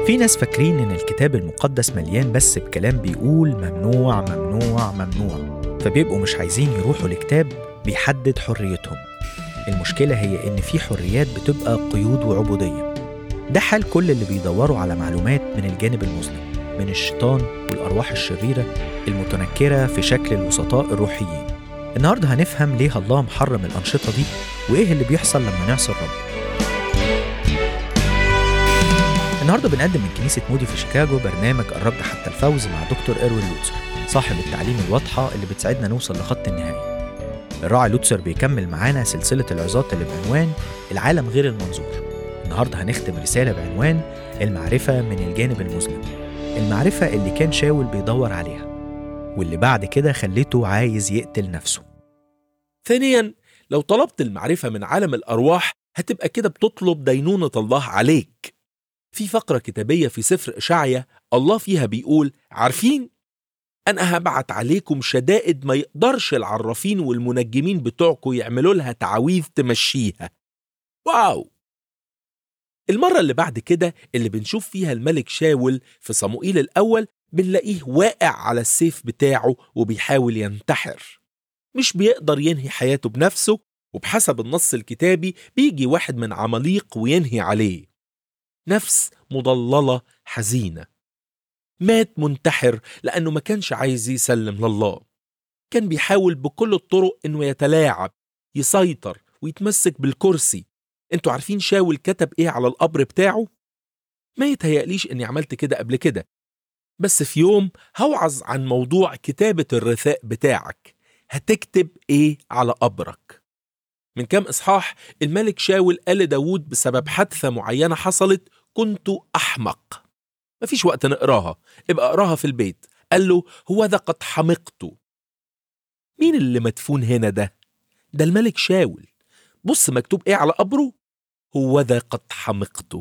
في ناس فاكرين إن الكتاب المقدس مليان بس بكلام بيقول ممنوع ممنوع ممنوع فبيبقوا مش عايزين يروحوا لكتاب بيحدد حريتهم المشكلة هي إن في حريات بتبقى قيود وعبودية ده حال كل اللي بيدوروا على معلومات من الجانب المظلم من الشيطان والأرواح الشريرة المتنكرة في شكل الوسطاء الروحيين النهاردة هنفهم ليه الله محرم الأنشطة دي وإيه اللي بيحصل لما نعصي الرب النهارده بنقدم من كنيسة مودي في شيكاغو برنامج الرب حتى الفوز مع دكتور إروين لوتسر صاحب التعليم الواضحة اللي بتساعدنا نوصل لخط النهاية الراعي لوتسر بيكمل معانا سلسلة العظات اللي بعنوان العالم غير المنظور النهارده هنختم رسالة بعنوان المعرفة من الجانب المظلم المعرفة اللي كان شاول بيدور عليها واللي بعد كده خلته عايز يقتل نفسه ثانيا لو طلبت المعرفة من عالم الأرواح هتبقى كده بتطلب دينونة الله عليك في فقرة كتابية في سفر إشعيا الله فيها بيقول عارفين أنا هبعت عليكم شدائد ما يقدرش العرافين والمنجمين بتوعكم يعملوا لها تعاويذ تمشيها واو المرة اللي بعد كده اللي بنشوف فيها الملك شاول في صموئيل الأول بنلاقيه واقع على السيف بتاعه وبيحاول ينتحر مش بيقدر ينهي حياته بنفسه وبحسب النص الكتابي بيجي واحد من عماليق وينهي عليه نفس مضللة حزينة مات منتحر لأنه ما كانش عايز يسلم لله كان بيحاول بكل الطرق إنه يتلاعب يسيطر ويتمسك بالكرسي انتوا عارفين شاول كتب ايه على القبر بتاعه؟ ما يتهيأليش اني عملت كده قبل كده بس في يوم هوعظ عن موضوع كتابة الرثاء بتاعك هتكتب ايه على قبرك من كام إصحاح الملك شاول قال لداود بسبب حادثة معينة حصلت كنت أحمق مفيش وقت نقراها ابقى اقراها في البيت قال له هو ذا قد حمقت مين اللي مدفون هنا ده؟ ده الملك شاول بص مكتوب ايه على قبره هو ذا قد حمقت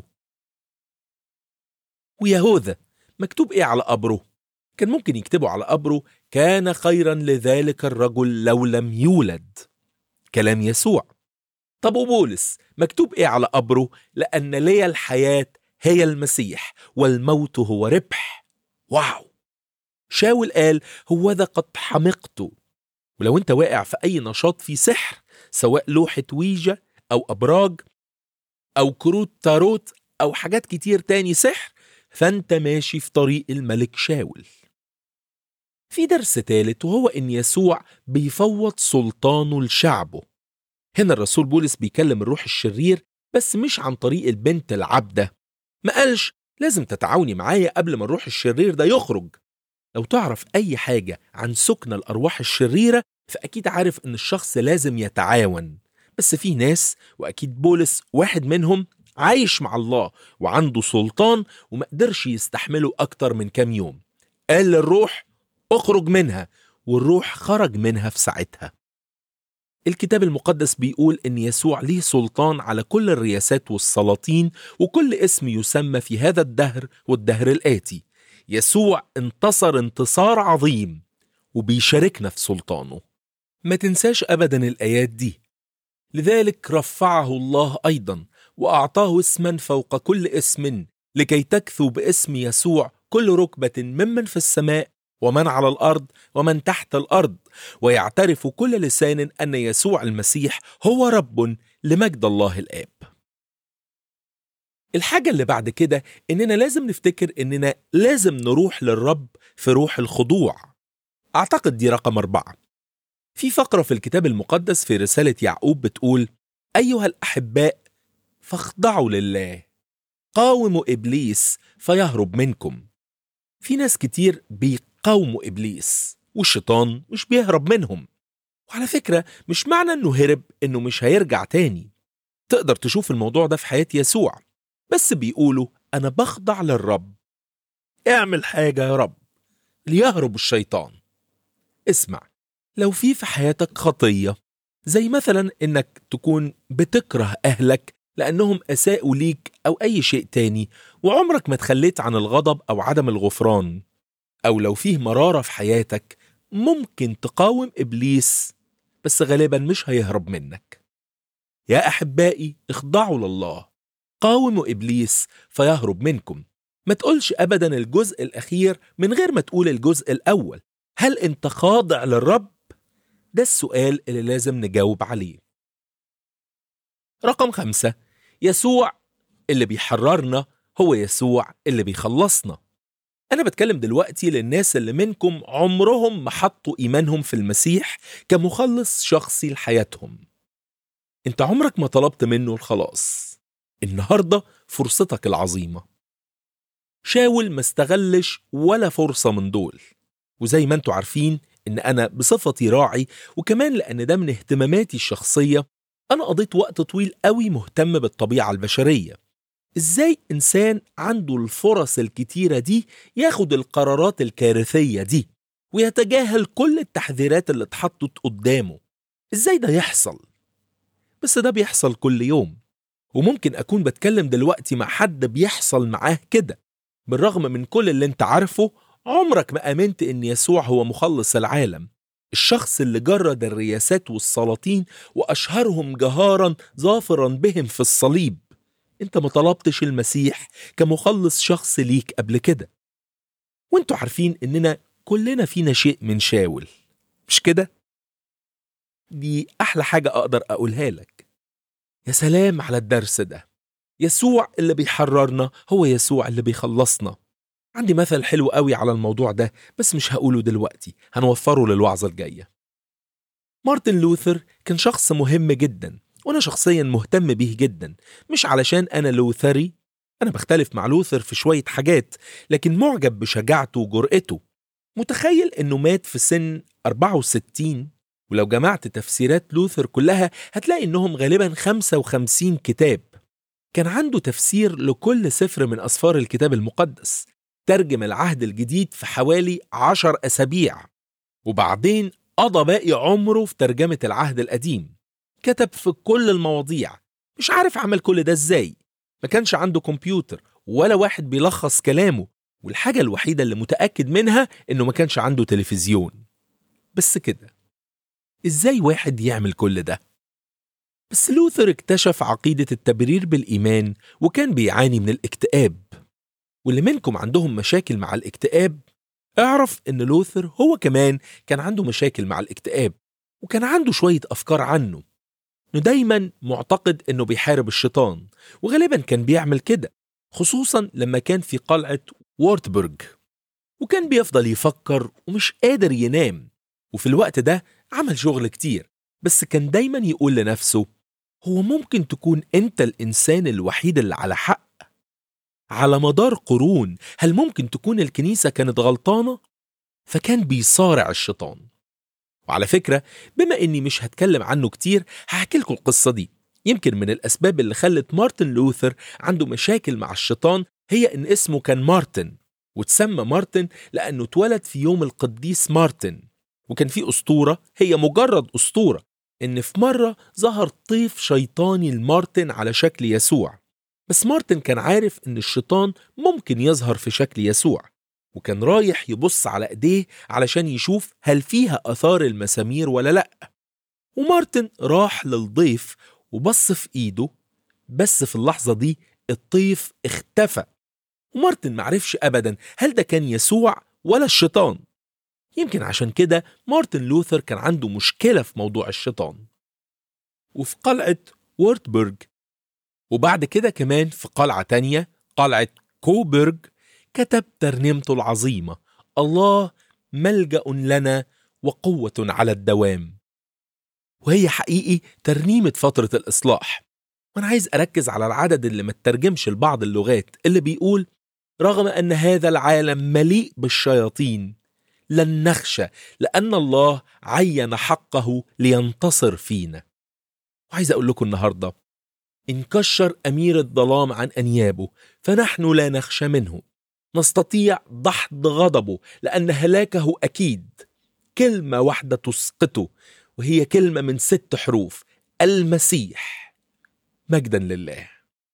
ويهوذا مكتوب ايه على قبره كان ممكن يكتبوا على قبره كان خيرا لذلك الرجل لو لم يولد كلام يسوع طب وبولس مكتوب ايه على قبره لان لي الحياه هي المسيح والموت هو ربح واو شاول قال هو ذا قد حمقت ولو انت واقع في اي نشاط فيه سحر سواء لوحة ويجا أو أبراج أو كروت تاروت أو حاجات كتير تاني سحر فأنت ماشي في طريق الملك شاول في درس ثالث وهو إن يسوع بيفوض سلطانه لشعبه هنا الرسول بولس بيكلم الروح الشرير بس مش عن طريق البنت العبدة ما قالش لازم تتعاوني معايا قبل ما الروح الشرير ده يخرج لو تعرف أي حاجة عن سكن الأرواح الشريرة فأكيد عارف إن الشخص لازم يتعاون بس في ناس وأكيد بولس واحد منهم عايش مع الله وعنده سلطان وما قدرش يستحمله أكتر من كام يوم قال للروح اخرج منها والروح خرج منها في ساعتها الكتاب المقدس بيقول إن يسوع ليه سلطان على كل الرياسات والسلاطين وكل اسم يسمى في هذا الدهر والدهر الآتي يسوع انتصر انتصار عظيم وبيشاركنا في سلطانه ما تنساش ابدا الايات دي لذلك رفعه الله ايضا واعطاه اسما فوق كل اسم لكي تكثو باسم يسوع كل ركبه ممن في السماء ومن على الارض ومن تحت الارض ويعترف كل لسان ان يسوع المسيح هو رب لمجد الله الاب الحاجة اللي بعد كده إننا لازم نفتكر إننا لازم نروح للرب في روح الخضوع أعتقد دي رقم أربعة في فقرة في الكتاب المقدس في رسالة يعقوب بتقول أيها الأحباء فاخضعوا لله قاوموا إبليس فيهرب منكم في ناس كتير بيقاوموا إبليس والشيطان مش بيهرب منهم وعلى فكرة مش معنى إنه هرب إنه مش هيرجع تاني تقدر تشوف الموضوع ده في حياة يسوع بس بيقولوا أنا بخضع للرب اعمل حاجة يا رب ليهرب الشيطان اسمع لو في في حياتك خطية زي مثلا إنك تكون بتكره أهلك لأنهم أساءوا ليك أو أي شيء تاني وعمرك ما تخليت عن الغضب أو عدم الغفران أو لو فيه مرارة في حياتك ممكن تقاوم إبليس بس غالبا مش هيهرب منك يا أحبائي اخضعوا لله قاوموا إبليس فيهرب منكم ما تقولش أبدا الجزء الأخير من غير ما تقول الجزء الأول هل أنت خاضع للرب؟ ده السؤال اللي لازم نجاوب عليه رقم خمسة يسوع اللي بيحررنا هو يسوع اللي بيخلصنا أنا بتكلم دلوقتي للناس اللي منكم عمرهم ما حطوا إيمانهم في المسيح كمخلص شخصي لحياتهم أنت عمرك ما طلبت منه الخلاص النهاردة فرصتك العظيمة شاول ما استغلش ولا فرصة من دول وزي ما انتوا عارفين ان انا بصفتي راعي وكمان لان ده من اهتماماتي الشخصية انا قضيت وقت طويل قوي مهتم بالطبيعة البشرية ازاي انسان عنده الفرص الكتيرة دي ياخد القرارات الكارثية دي ويتجاهل كل التحذيرات اللي اتحطت قدامه ازاي ده يحصل بس ده بيحصل كل يوم وممكن اكون بتكلم دلوقتي مع حد بيحصل معاه كده بالرغم من كل اللي انت عارفه عمرك ما امنت ان يسوع هو مخلص العالم الشخص اللي جرد الرياسات والسلاطين واشهرهم جهارا ظافرا بهم في الصليب انت ما طلبتش المسيح كمخلص شخص ليك قبل كده وانتوا عارفين اننا كلنا فينا شيء من شاول مش كده دي احلى حاجه اقدر اقولها لك يا سلام على الدرس ده يسوع اللي بيحررنا هو يسوع اللي بيخلصنا عندي مثل حلو قوي على الموضوع ده بس مش هقوله دلوقتي هنوفره للوعظة الجاية مارتن لوثر كان شخص مهم جدا وأنا شخصيا مهتم بيه جدا مش علشان أنا لوثري أنا بختلف مع لوثر في شوية حاجات لكن معجب بشجاعته وجرأته متخيل إنه مات في سن 64 ولو جمعت تفسيرات لوثر كلها هتلاقي إنهم غالبا 55 كتاب كان عنده تفسير لكل سفر من أسفار الكتاب المقدس ترجم العهد الجديد في حوالي عشر أسابيع وبعدين قضى باقي عمره في ترجمة العهد القديم كتب في كل المواضيع مش عارف عمل كل ده ازاي ما كانش عنده كمبيوتر ولا واحد بيلخص كلامه والحاجة الوحيدة اللي متأكد منها إنه ما كانش عنده تلفزيون بس كده إزاي واحد يعمل كل ده؟ بس لوثر اكتشف عقيدة التبرير بالإيمان وكان بيعاني من الاكتئاب واللي منكم عندهم مشاكل مع الاكتئاب اعرف ان لوثر هو كمان كان عنده مشاكل مع الاكتئاب وكان عنده شوية أفكار عنه انه دايما معتقد انه بيحارب الشيطان وغالبا كان بيعمل كده خصوصا لما كان في قلعة وورتبرج وكان بيفضل يفكر ومش قادر ينام وفي الوقت ده عمل شغل كتير بس كان دايما يقول لنفسه هو ممكن تكون انت الانسان الوحيد اللي على حق على مدار قرون هل ممكن تكون الكنيسة كانت غلطانة؟ فكان بيصارع الشيطان وعلى فكرة بما اني مش هتكلم عنه كتير هحكي لكم القصة دي يمكن من الأسباب اللي خلت مارتن لوثر عنده مشاكل مع الشيطان هي إن اسمه كان مارتن وتسمى مارتن لأنه اتولد في يوم القديس مارتن وكان في أسطورة هي مجرد أسطورة إن في مرة ظهر طيف شيطاني لمارتن على شكل يسوع بس مارتن كان عارف إن الشيطان ممكن يظهر في شكل يسوع وكان رايح يبص على ايديه علشان يشوف هل فيها اثار المسامير ولا لا ومارتن راح للضيف وبص في ايده بس في اللحظة دي الطيف اختفى ومارتن معرفش ابدا هل ده كان يسوع ولا الشيطان يمكن عشان كده مارتن لوثر كان عنده مشكلة في موضوع الشيطان وفي قلعة وورتبرج وبعد كده كمان في قلعة تانية قلعة كوبرج كتب ترنيمته العظيمة الله ملجأ لنا وقوة على الدوام وهي حقيقي ترنيمة فترة الإصلاح وأنا عايز أركز على العدد اللي ما ترجمش لبعض اللغات اللي بيقول رغم أن هذا العالم مليء بالشياطين لن نخشى لأن الله عين حقه لينتصر فينا وعايز أقول لكم النهاردة إن كشر أمير الظلام عن أنيابه فنحن لا نخشى منه نستطيع دحض غضبه لأن هلاكه أكيد كلمة واحدة تسقطه وهي كلمة من ست حروف المسيح مجدا لله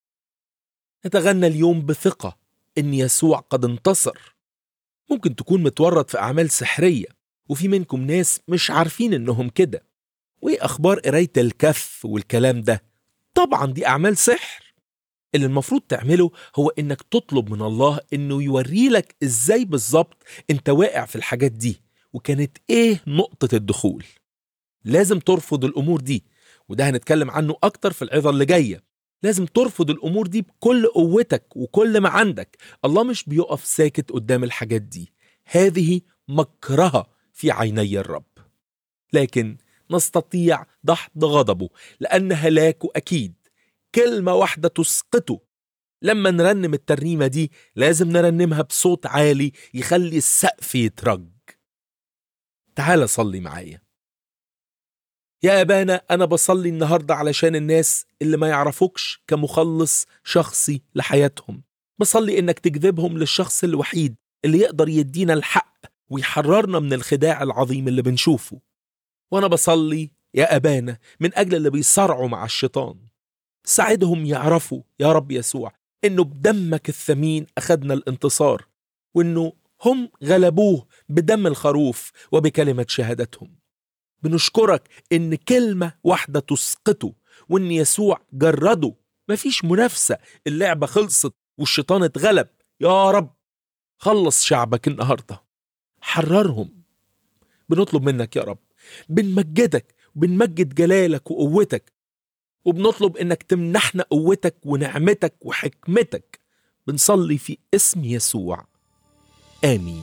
نتغنى اليوم بثقة إن يسوع قد انتصر ممكن تكون متورط في أعمال سحرية وفي منكم ناس مش عارفين إنهم كده وإيه أخبار قراية الكف والكلام ده طبعا دي أعمال سحر اللي المفروض تعمله هو انك تطلب من الله انه يوري لك ازاي بالظبط انت واقع في الحاجات دي وكانت ايه نقطة الدخول لازم ترفض الامور دي وده هنتكلم عنه اكتر في العظة اللي جاية لازم ترفض الامور دي بكل قوتك وكل ما عندك الله مش بيقف ساكت قدام الحاجات دي هذه مكرهة في عيني الرب لكن نستطيع دحض غضبه لأن هلاكه أكيد كلمة واحدة تسقطه لما نرنم الترنيمة دي لازم نرنمها بصوت عالي يخلي السقف يترج تعال صلي معايا يا أبانا أنا بصلي النهاردة علشان الناس اللي ما يعرفوكش كمخلص شخصي لحياتهم بصلي إنك تجذبهم للشخص الوحيد اللي يقدر يدينا الحق ويحررنا من الخداع العظيم اللي بنشوفه وأنا بصلي يا أبانا من أجل اللي بيصارعوا مع الشيطان ساعدهم يعرفوا يا رب يسوع إنه بدمك الثمين أخدنا الانتصار وإنه هم غلبوه بدم الخروف وبكلمة شهادتهم بنشكرك إن كلمة واحدة تسقطه وإن يسوع جرده مفيش منافسة اللعبة خلصت والشيطان اتغلب يا رب خلص شعبك النهاردة حررهم بنطلب منك يا رب بنمجدك وبنمجد جلالك وقوتك وبنطلب انك تمنحنا قوتك ونعمتك وحكمتك بنصلي في اسم يسوع امين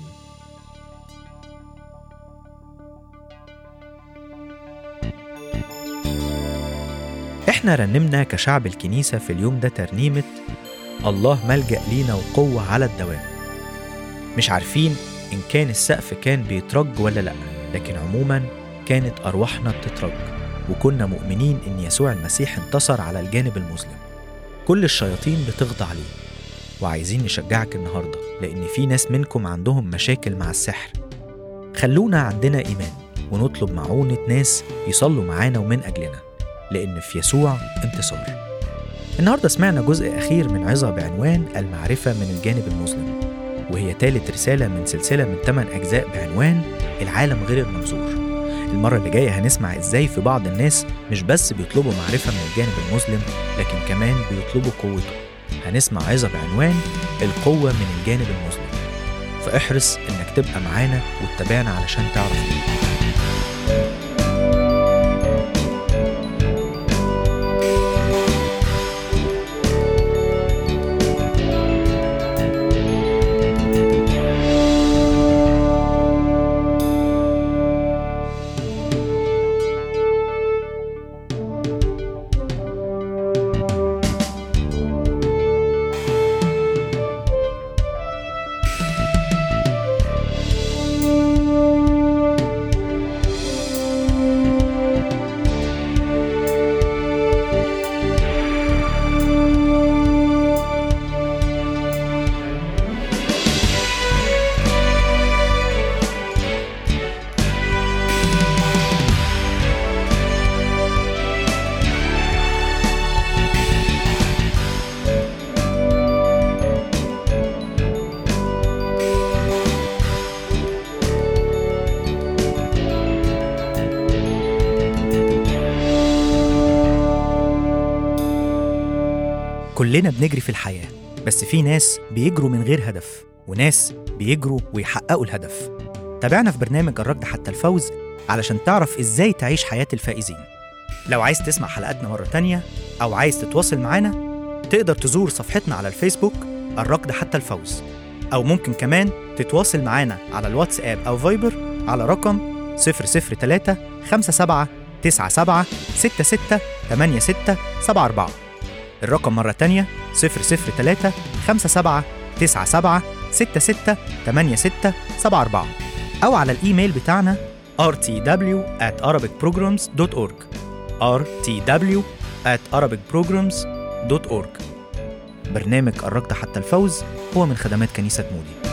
احنا رنمنا كشعب الكنيسة في اليوم ده ترنيمة الله ملجأ لينا وقوة على الدوام مش عارفين إن كان السقف كان بيترج ولا لأ لكن عموما كانت أرواحنا بتترج وكنا مؤمنين إن يسوع المسيح انتصر على الجانب المظلم كل الشياطين بتخضع ليه وعايزين نشجعك النهاردة لأن في ناس منكم عندهم مشاكل مع السحر خلونا عندنا إيمان ونطلب معونة ناس يصلوا معانا ومن أجلنا لأن في يسوع انتصار النهاردة سمعنا جزء أخير من عظة بعنوان المعرفة من الجانب المظلم وهي تالت رسالة من سلسلة من 8 أجزاء بعنوان العالم غير المنظور المرة اللي جاية هنسمع إزاي في بعض الناس مش بس بيطلبوا معرفة من الجانب المظلم لكن كمان بيطلبوا قوته هنسمع عظة بعنوان القوة من الجانب المظلم فاحرص إنك تبقى معانا وتتابعنا علشان تعرف إيه كلنا بنجري في الحياة بس في ناس بيجروا من غير هدف وناس بيجروا ويحققوا الهدف تابعنا في برنامج الركض حتى الفوز علشان تعرف ازاي تعيش حياة الفائزين لو عايز تسمع حلقاتنا مرة تانية أو عايز تتواصل معانا تقدر تزور صفحتنا على الفيسبوك الركض حتى الفوز أو ممكن كمان تتواصل معانا على الواتساب أو فايبر على رقم 003 57 97 66 86 74 الرقم مرة تانية 003 57 97 66 86 74 أو على الإيميل بتاعنا rtw at arabicprograms.org rtw at arabicprograms.org برنامج الركض حتى الفوز هو من خدمات كنيسة مودي